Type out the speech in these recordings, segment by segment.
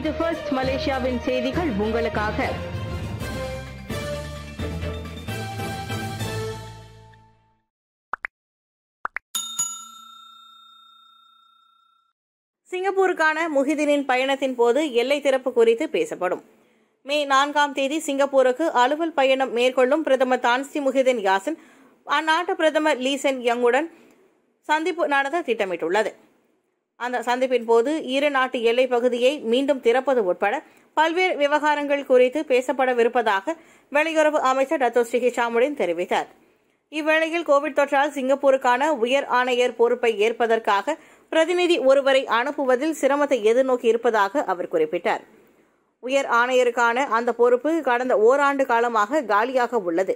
இது ஃபர்ஸ்ட் மலேசியாவின் செய்திகள் உங்களுக்காக சிங்கப்பூருக்கான முஹிதீனின் பயணத்தின் போது எல்லை திறப்பு குறித்து பேசப்படும் மே நான்காம் தேதி சிங்கப்பூருக்கு அலுவல் பயணம் மேற்கொள்ளும் பிரதமர் தான்சி முஹிதீன் யாசின் அந்நாட்டு பிரதமர் லீசென் யங்குடன் சந்திப்பு நடத்த திட்டமிட்டுள்ளது அந்த சந்திப்பின் போது இரு நாட்டு எல்லைப் பகுதியை மீண்டும் திறப்பது உட்பட பல்வேறு விவகாரங்கள் குறித்து பேசப்படவிருப்பதாக வெளியுறவு அமைச்சர் டத்தோ ஸ்ரீ ஹிஷாமுடின் தெரிவித்தார் இவ்வேளையில் கோவிட் தொற்றால் சிங்கப்பூருக்கான உயர் ஆணையர் பொறுப்பை ஏற்பதற்காக பிரதிநிதி ஒருவரை அனுப்புவதில் சிரமத்தை எதிர்நோக்கி இருப்பதாக அவர் குறிப்பிட்டார் உயர் ஆணையருக்கான அந்த பொறுப்பு கடந்த ஓராண்டு காலமாக காலியாக உள்ளது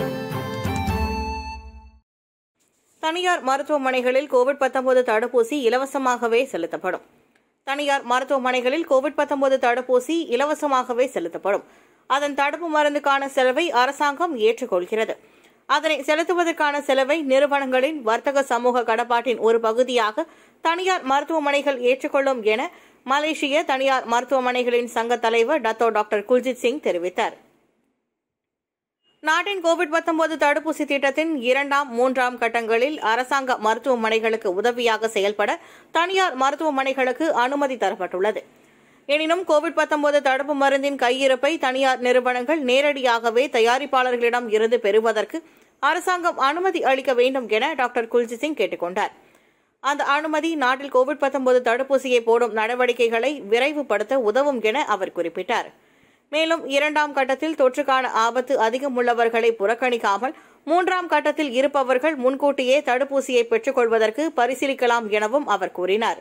தனியார் மருத்துவமனைகளில் கோவிட் 19 தடுப்பூசி இலவசமாகவே செலுத்தப்படும் தனியார் மருத்துவமனைகளில் கோவிட் 19 தடுப்பூசி இலவசமாகவே செலுத்தப்படும் அதன் தடுப்பு மருந்துக்கான செலவை அரசாங்கம் ஏற்றுக்கொள்கிறது அதனை செலுத்துவதற்கான செலவை நிறுவனங்களின் வர்த்தக சமூக கடப்பாட்டின் ஒரு பகுதியாக தனியார் மருத்துவமனைகள் ஏற்றுக்கொள்ளும் என மலேசிய தனியார் மருத்துவமனைகளின் சங்க தலைவர் டத்தோ டாக்டர் குல்ஜித் சிங் தெரிவித்தார் நாட்டின் கோவிட் 19 தடுப்பூசி திட்டத்தின் இரண்டாம் மூன்றாம் கட்டங்களில் அரசாங்க மருத்துவமனைகளுக்கு உதவியாக செயல்பட தனியார் மருத்துவமனைகளுக்கு அனுமதி தரப்பட்டுள்ளது எனினும் கோவிட் 19 தடுப்பு மருந்தின் கையிருப்பை தனியார் நிறுவனங்கள் நேரடியாகவே தயாரிப்பாளர்களிடம் இருந்து பெறுவதற்கு அரசாங்கம் அனுமதி அளிக்க வேண்டும் என டாக்டர் குல்ஜித் சிங் கேட்டுக்கொண்டார் அந்த அனுமதி நாட்டில் கோவிட் 19 தடுப்பூசியை போடும் நடவடிக்கைகளை விரைவுபடுத்த உதவும் என அவர் குறிப்பிட்டார் மேலும் இரண்டாம் கட்டத்தில் தொற்றுக்கான ஆபத்து அதிகமுள்ளவர்களை புறக்கணிக்காமல் மூன்றாம் கட்டத்தில் இருப்பவர்கள் முன்கூட்டியே தடுப்பூசியை பெற்றுக்கொள்வதற்கு பரிசீலிக்கலாம் எனவும் அவர் கூறினார்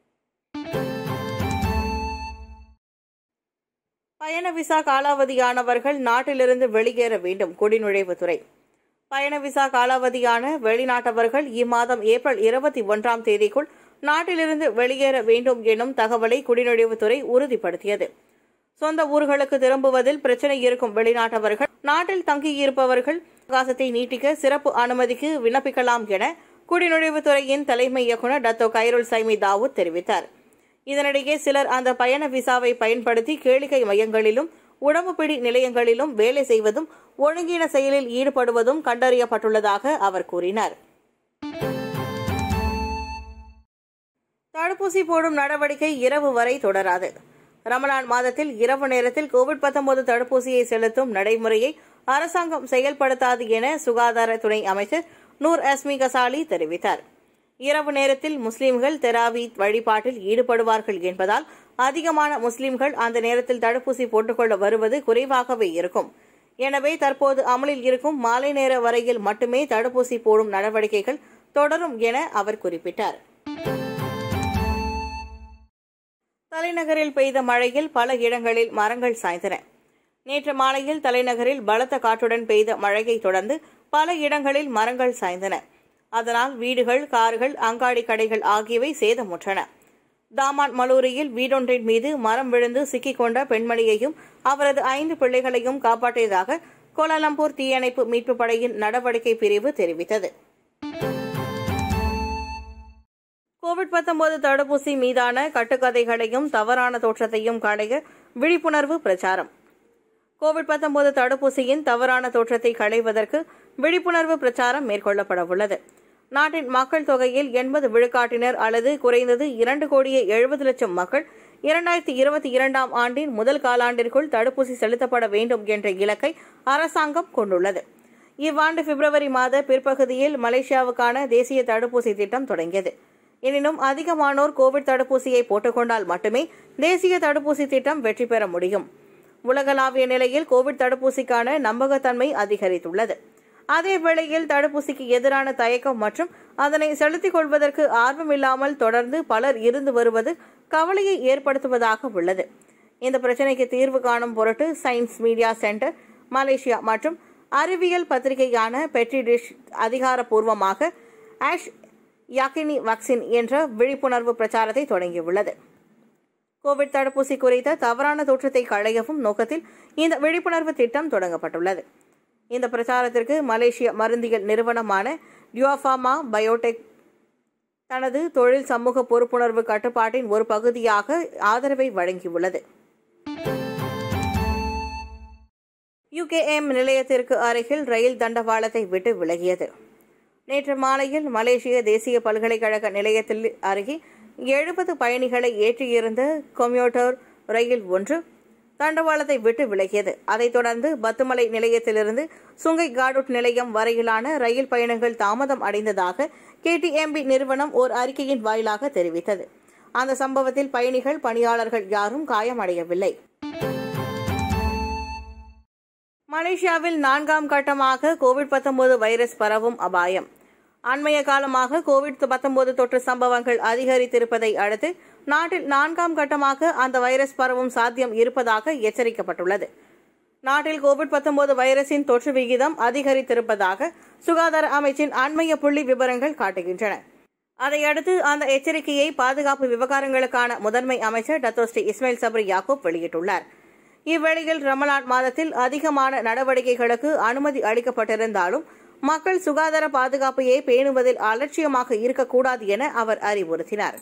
பயண விசா காலாவதியானவர்கள் நாட்டிலிருந்து வெளியேற வேண்டும் குடிநுழைவுத்துறை பயண விசா காலாவதியான வெளிநாட்டவர்கள் இம்மாதம் ஏப்ரல் இருபத்தி ஒன்றாம் தேதிக்குள் நாட்டிலிருந்து வெளியேற வேண்டும் எனும் தகவலை குடிநுழைவுத்துறை உறுதிப்படுத்தியது சொந்த ஊர்களுக்கு திரும்புவதில் பிரச்சனை இருக்கும் வெளிநாட்டவர்கள் நாட்டில் தங்கியிருப்பவர்கள் அவகாசத்தை நீட்டிக்க சிறப்பு அனுமதிக்கு விண்ணப்பிக்கலாம் என குடிநுழைவுத்துறையின் தலைமை இயக்குநர் டத்தோ கைருல் சைமி தாவூத் தெரிவித்தார் இதனிடையே சிலர் அந்த பயண விசாவை பயன்படுத்தி கேளிக்கை மையங்களிலும் உடம்புப்பிடி நிலையங்களிலும் வேலை செய்வதும் ஒழுங்கீன செயலில் ஈடுபடுவதும் கண்டறியப்பட்டுள்ளதாக அவர் கூறினார் தடுப்பூசி போடும் நடவடிக்கை இரவு வரை தொடராது ரமலான் மாதத்தில் இரவு நேரத்தில் கோவிட் 19 தடுப்பூசியை செலுத்தும் நடைமுறையை அரசாங்கம் செயல்படுத்தாது என சுகாதார துணை அமைச்சர் நூர் அஸ்மி கசாலி தெரிவித்தார் இரவு நேரத்தில் முஸ்லிம்கள் தெராவீத் வழிபாட்டில் ஈடுபடுவார்கள் என்பதால் அதிகமான முஸ்லிம்கள் அந்த நேரத்தில் தடுப்பூசி போட்டுக்கொள்ள வருவது குறைவாகவே இருக்கும் எனவே தற்போது அமலில் இருக்கும் மாலை நேர வரையில் மட்டுமே தடுப்பூசி போடும் நடவடிக்கைகள் தொடரும் என அவர் குறிப்பிட்டார் தலைநகரில் பெய்த மழையில் பல இடங்களில் மரங்கள் சாய்ந்தன நேற்று மாலையில் தலைநகரில் பலத்த காற்றுடன் பெய்த மழையை தொடர்ந்து பல இடங்களில் மரங்கள் சாய்ந்தன அதனால் வீடுகள் கார்கள் அங்காடி கடைகள் ஆகியவை சேதமுற்றன தாமான் மலூரியில் வீடொன்றின் மீது மரம் விழுந்து சிக்கிக் கொண்ட பெண்மணியையும் அவரது ஐந்து பிள்ளைகளையும் காப்பாற்றியதாக கோலாலம்பூர் தீயணைப்பு மீட்புப் படையின் நடவடிக்கை பிரிவு தெரிவித்தது கோவிட் 19 தடுப்பூசி மீதான கட்டுக்கதைகளையும் தவறான தோற்றத்தையும் களைய விழிப்புணர்வு பிரச்சாரம் கோவிட் 19 தடுப்பூசியின் தவறான தோற்றத்தை களைவதற்கு விழிப்புணர்வு பிரச்சாரம் மேற்கொள்ளப்பட உள்ளது நாட்டின் மக்கள் தொகையில் எண்பது விழுக்காட்டினர் அல்லது குறைந்தது இரண்டு கோடியே எழுபது லட்சம் மக்கள் இரண்டாயிரத்தி இருபத்தி இரண்டாம் ஆண்டின் முதல் காலாண்டிற்குள் தடுப்பூசி செலுத்தப்பட வேண்டும் என்ற இலக்கை அரசாங்கம் கொண்டுள்ளது இவ்வாண்டு பிப்ரவரி மாத பிற்பகுதியில் மலேசியாவுக்கான தேசிய தடுப்பூசி திட்டம் தொடங்கியது எனினும் அதிகமானோர் கோவிட் தடுப்பூசியை போட்டுக்கொண்டால் மட்டுமே தேசிய தடுப்பூசி திட்டம் வெற்றி பெற முடியும் உலகளாவிய நிலையில் கோவிட் தடுப்பூசிக்கான நம்பகத்தன்மை அதிகரித்துள்ளது அதே வேளையில் தடுப்பூசிக்கு எதிரான தயக்கம் மற்றும் அதனை செலுத்திக் கொள்வதற்கு ஆர்வமில்லாமல் தொடர்ந்து பலர் இருந்து வருவது கவலையை ஏற்படுத்துவதாக உள்ளது இந்த பிரச்சினைக்கு தீர்வு காணும் பொருட்டு சயின்ஸ் மீடியா சென்டர் மலேசியா மற்றும் அறிவியல் பத்திரிகையான பெட்ரி டிஷ் அதிகாரப்பூர்வமாக ஆஷ் யாக்கினி வாக்சின் என்ற விழிப்புணர்வு பிரச்சாரத்தை தொடங்கியுள்ளது கோவிட் தடுப்பூசி குறித்த தவறான தோற்றத்தை களையவும் நோக்கத்தில் இந்த விழிப்புணர்வு திட்டம் தொடங்கப்பட்டுள்ளது இந்த பிரச்சாரத்திற்கு மலேசிய மருந்தியல் நிறுவனமான டியூஃபார்மா பயோடெக் தனது தொழில் சமூக பொறுப்புணர்வு கட்டுப்பாட்டின் ஒரு பகுதியாக ஆதரவை வழங்கியுள்ளது யுகேஎம் நிலையத்திற்கு அருகில் ரயில் தண்டவாளத்தை விட்டு விலகியது நேற்று மாலையில் மலேசிய தேசிய பல்கலைக்கழக நிலையத்தில் அருகே எழுபது பயணிகளை ஏற்றியிருந்த கொம்யூட்டர் ரயில் ஒன்று தண்டவாளத்தை விட்டு விலகியது அதைத் தொடர்ந்து பத்துமலை நிலையத்திலிருந்து சுங்கை காடுட் நிலையம் வரையிலான ரயில் பயணங்கள் தாமதம் அடைந்ததாக கேடிஎம்பி நிறுவனம் ஓர் அறிக்கையின் வாயிலாக தெரிவித்தது அந்த சம்பவத்தில் பயணிகள் பணியாளர்கள் யாரும் காயமடையவில்லை மலேசியாவில் நான்காம் கட்டமாக கோவிட் 19 வைரஸ் பரவும் அபாயம் அண்மைய காலமாக கோவிட் 19 தொற்று சம்பவங்கள் அதிகரித்திருப்பதை அடுத்து நாட்டில் நான்காம் கட்டமாக அந்த வைரஸ் பரவும் சாத்தியம் இருப்பதாக எச்சரிக்கப்பட்டுள்ளது நாட்டில் கோவிட் 19 வைரஸின் தொற்று விகிதம் அதிகரித்திருப்பதாக சுகாதார அமைச்சின் அண்மைய புள்ளி விவரங்கள் காட்டுகின்றன அதையடுத்து அந்த எச்சரிக்கையை பாதுகாப்பு விவகாரங்களுக்கான முதன்மை அமைச்சர் டத்தோஸ்ரீ இஸ்மாயில் சப்ரி யாக்கூப் வெளியிட்டுள்ளார் இவ்வேளையில் ரமலான் மாதத்தில் அதிகமான நடவடிக்கைகளுக்கு அனுமதி அளிக்கப்பட்டிருந்தாலும் மக்கள் சுகாதார பாதுகாப்பையே பேணுவதில் அலட்சியமாக இருக்கக்கூடாது என அவர் அறிவுறுத்தினார்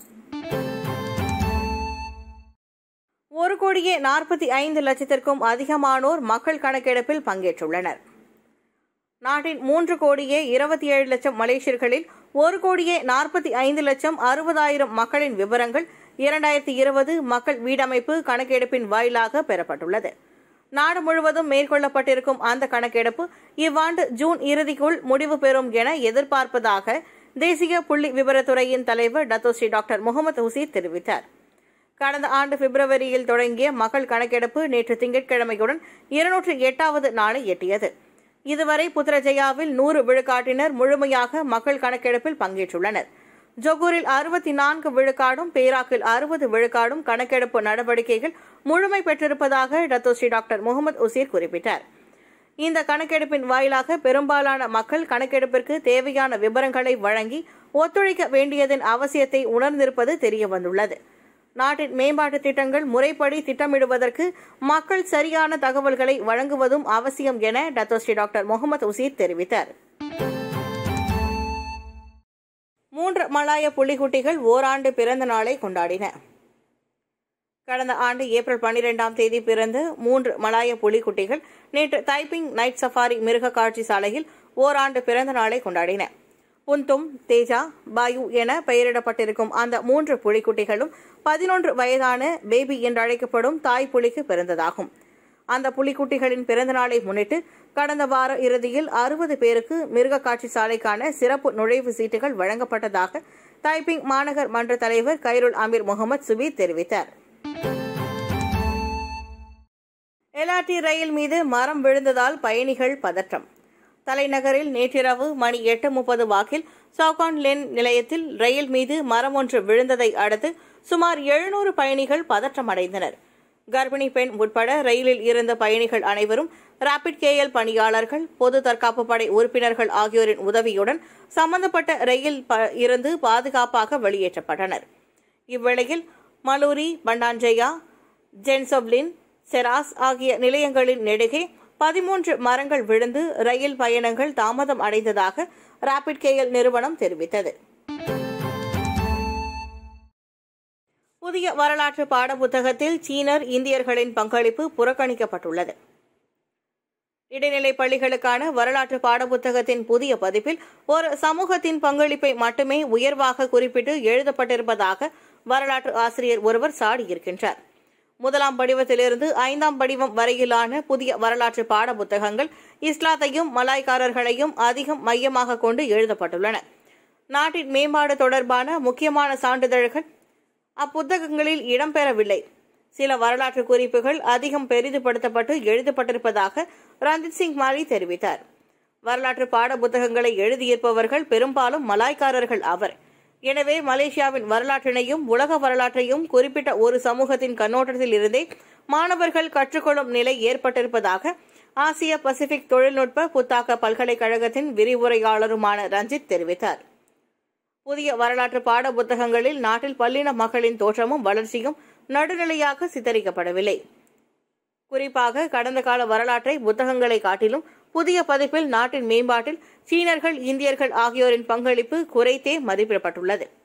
ஒரு கோடியே நாற்பத்தி ஐந்து லட்சத்திற்கும் அதிகமானோர் மக்கள் கணக்கெடுப்பில் பங்கேற்றுள்ளனர் நாட்டின் மூன்று கோடியே இருபத்தி ஏழு லட்சம் மலேசியர்களில் ஒரு கோடியே நாற்பத்தி ஐந்து லட்சம் அறுபதாயிரம் மக்களின் விவரங்கள் இரண்டாயிரத்தி இருபது மக்கள் வீடமைப்பு கணக்கெடுப்பின் வாயிலாக பெறப்பட்டுள்ளது நாடு முழுவதும் மேற்கொள்ளப்பட்டிருக்கும் அந்த கணக்கெடுப்பு இவ்வாண்டு ஜூன் இறுதிக்குள் முடிவு பெறும் என எதிர்பார்ப்பதாக தேசிய புள்ளி விவரத்துறையின் தலைவர் டத்தோஸ்ரீ டாக்டர் முகமது ஹுசீர் தெரிவித்தார் கடந்த ஆண்டு பிப்ரவரியில் தொடங்கிய மக்கள் கணக்கெடுப்பு நேற்று திங்கட்கிழமையுடன் இருநூற்று எட்டாவது நாளை எட்டியது இதுவரை புத்ரஜயாவில் நூறு விழுக்காட்டினர் முழுமையாக மக்கள் கணக்கெடுப்பில் பங்கேற்றுள்ளனர் ஜொகூரில் அறுபத்தி நான்கு விழுக்காடும் பேராக்கில் அறுபது விழுக்காடும் கணக்கெடுப்பு நடவடிக்கைகள் முழுமை பெற்றிருப்பதாக டத்தோஸ்ரீ டாக்டர் முகமது உசீர் குறிப்பிட்டார் இந்த கணக்கெடுப்பின் வாயிலாக பெரும்பாலான மக்கள் கணக்கெடுப்பிற்கு தேவையான விவரங்களை வழங்கி ஒத்துழைக்க வேண்டியதன் அவசியத்தை உணர்ந்திருப்பது தெரியவந்துள்ளது நாட்டின் மேம்பாட்டு திட்டங்கள் முறைப்படி திட்டமிடுவதற்கு மக்கள் சரியான தகவல்களை வழங்குவதும் அவசியம் என டத்தோஸ்ரீ டாக்டர் முகமது உசீர் தெரிவித்தார் மூன்று மலாய புலிக்குட்டிகள் ஓராண்டு பிறந்த நாளை கொண்டாடின கடந்த ஆண்டு ஏப்ரல் பன்னிரெண்டாம் தேதி பிறந்த மூன்று மலாய புலிக்குட்டிகள் நேற்று தைப்பிங் நைட் சஃபாரி மிருக காட்சி சாலையில் ஓராண்டு பிறந்த நாளை கொண்டாடின புந்தும் தேஜா பாயு என பெயரிடப்பட்டிருக்கும் அந்த மூன்று புலிக்குட்டிகளும் பதினொன்று வயதான பேபி என்றழைக்கப்படும் தாய் புலிக்கு பிறந்ததாகும் அந்த புலிக்குட்டிகளின் பிறந்த நாளை முன்னிட்டு கடந்த வார இறுதியில் அறுபது பேருக்கு மிருக காட்சி சாலைக்கான சிறப்பு நுழைவு சீட்டுகள் வழங்கப்பட்டதாக தைப்பிங் மாநகர் மன்ற தலைவர் கைருல் அமீர் முகமது சுபீர் தெரிவித்தார் எல்ஆர்டி ரயில் மீது மரம் விழுந்ததால் பயணிகள் பதற்றம் தலைநகரில் நேற்றிரவு மணி எட்டு முப்பது வாக்கில் சவுகான் லென் நிலையத்தில் ரயில் மீது மரம் ஒன்று விழுந்ததை அடுத்து சுமார் எழுநூறு பயணிகள் பதற்றமடைந்தனர் கர்ப்பிணி பெண் உட்பட ரயிலில் இருந்த பயணிகள் அனைவரும் ராபிட் கேஎல் பணியாளர்கள் பொது தற்காப்பு படை உறுப்பினர்கள் ஆகியோரின் உதவியுடன் சம்பந்தப்பட்ட ரயில் ப- இருந்து பாதுகாப்பாக வெளியேற்றப்பட்டனர் இவ்வேளையில் மலூரி பண்டாஞ்சயா ஜென்சொப்லின் செராஸ் ஆகிய நிலையங்களின் நெடுகே பதிமூன்று மரங்கள் விழுந்து ரயில் பயணங்கள் தாமதம் அடைந்ததாக ராபிட் கேஎல் நிறுவனம் தெரிவித்தது புதிய வரலாற்று பாடப்புத்தகத்தில் சீனர் இந்தியர்களின் பங்களிப்பு புறக்கணிக்கப்பட்டுள்ளது இடைநிலை பள்ளிகளுக்கான வரலாற்று பாடப்புத்தகத்தின் புதிய பதிப்பில் ஒரு சமூகத்தின் பங்களிப்பை மட்டுமே உயர்வாக குறிப்பிட்டு எழுதப்பட்டிருப்பதாக வரலாற்று ஆசிரியர் ஒருவர் சாடியிருக்கின்றார் முதலாம் படிவத்திலிருந்து ஐந்தாம் படிவம் வரையிலான புதிய வரலாற்று பாடப்புத்தகங்கள் இஸ்லாத்தையும் மலாய்க்காரர்களையும் அதிகம் மையமாக கொண்டு எழுதப்பட்டுள்ளன நாட்டின் மேம்பாடு தொடர்பான முக்கியமான சான்றிதழ்கள் அப்புத்தகங்களில் இடம்பெறவில்லை சில வரலாற்று குறிப்புகள் அதிகம் பெரிதுபடுத்தப்பட்டு எழுதப்பட்டிருப்பதாக ரஞ்சித் சிங் மாலி தெரிவித்தார் வரலாற்று பாட புத்தகங்களை எழுதியிருப்பவர்கள் பெரும்பாலும் மலாய்க்காரர்கள் அவர் எனவே மலேசியாவின் வரலாற்றினையும் உலக வரலாற்றையும் குறிப்பிட்ட ஒரு சமூகத்தின் கண்ணோட்டத்தில் இருந்தே மாணவர்கள் கற்றுக்கொள்ளும் நிலை ஏற்பட்டிருப்பதாக ஆசிய பசிபிக் தொழில்நுட்ப புத்தாக்க பல்கலைக்கழகத்தின் விரிவுரையாளருமான ரஞ்சித் தெரிவித்தார் புதிய வரலாற்று பாட புத்தகங்களில் நாட்டில் பல்லின மக்களின் தோற்றமும் வளர்ச்சியும் நடுநிலையாக சித்தரிக்கப்படவில்லை குறிப்பாக கடந்த கால வரலாற்றை புத்தகங்களை காட்டிலும் புதிய பதிப்பில் நாட்டின் மேம்பாட்டில் சீனர்கள் இந்தியர்கள் ஆகியோரின் பங்களிப்பு குறைத்தே மதிப்பிடப்பட்டுள்ளது